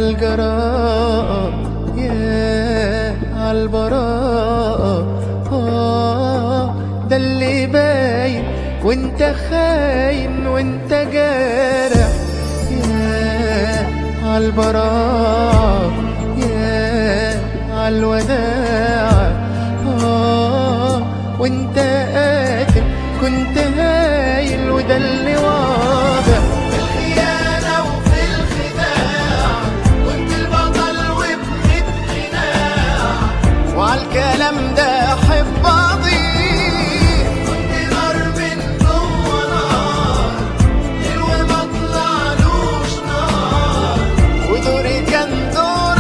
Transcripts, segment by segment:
عالجراءة يا عالبراءة آه ده اللي باين وانت خاين وانت جارح يا عالبراءة يا عالوداع آه وانت قاتل كنت هايل وده اللي واضح الخيانة وفي الخداع كنت البطل وابن القناع وعالكلام ده احب اضيع كنت نار من جوه نار حلو ما طلعلوش نار ودوري كان دور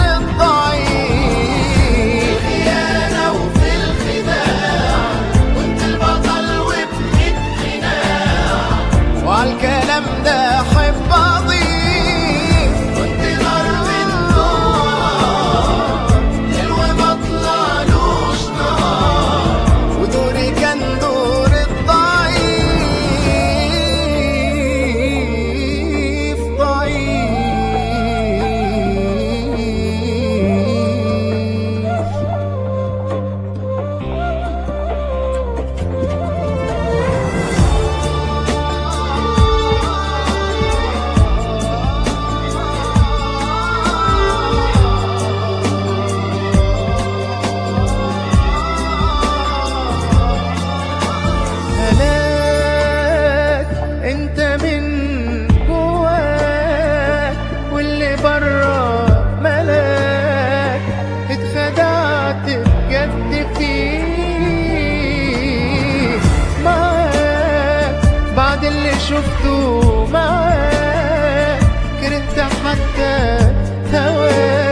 الضعيف الخيانة وفي الخداع كنت البطل وابن القناع وعالكلام ده احب اضيع كنت نار من جوه نار حلو ما طلعلوش نار ودوري كان دور الضعيف ضعيف هلاك انت من جواك واللي برا ملاك اتخدعت بجد فيه معاك بعد اللي شفته معاك كرهت حتى هواك